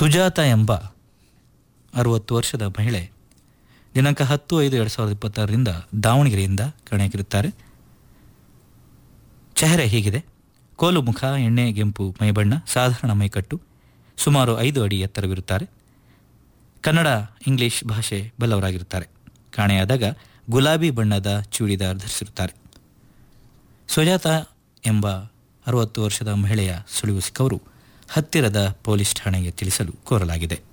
ಸುಜಾತ ಎಂಬ ಅರುವತ್ತು ವರ್ಷದ ಮಹಿಳೆ ದಿನಾಂಕ ಹತ್ತು ಐದು ಎರಡು ಸಾವಿರದ ಇಪ್ಪತ್ತಾರರಿಂದ ದಾವಣಗೆರೆಯಿಂದ ಕಾಣೆಯಾಗಿರುತ್ತಾರೆ ಚೆಹರೆ ಹೀಗಿದೆ ಕೋಲು ಮುಖ ಎಣ್ಣೆ ಕೆಂಪು ಮೈಬಣ್ಣ ಸಾಧಾರಣ ಮೈಕಟ್ಟು ಸುಮಾರು ಐದು ಅಡಿ ಎತ್ತರವಿರುತ್ತಾರೆ ಕನ್ನಡ ಇಂಗ್ಲಿಷ್ ಭಾಷೆ ಬಲ್ಲವರಾಗಿರುತ್ತಾರೆ ಕಾಣೆಯಾದಾಗ ಗುಲಾಬಿ ಬಣ್ಣದ ಚೂಡಿದಾರ್ ಧರಿಸಿರುತ್ತಾರೆ ಸುಜಾತ ಎಂಬ ಅರವತ್ತು ವರ್ಷದ ಮಹಿಳೆಯ ಸುಳಿವು ಸಿಕ್ಕವರು ಹತ್ತಿರದ ಪೊಲೀಸ್ ಠಾಣೆಗೆ ತಿಳಿಸಲು ಕೋರಲಾಗಿದೆ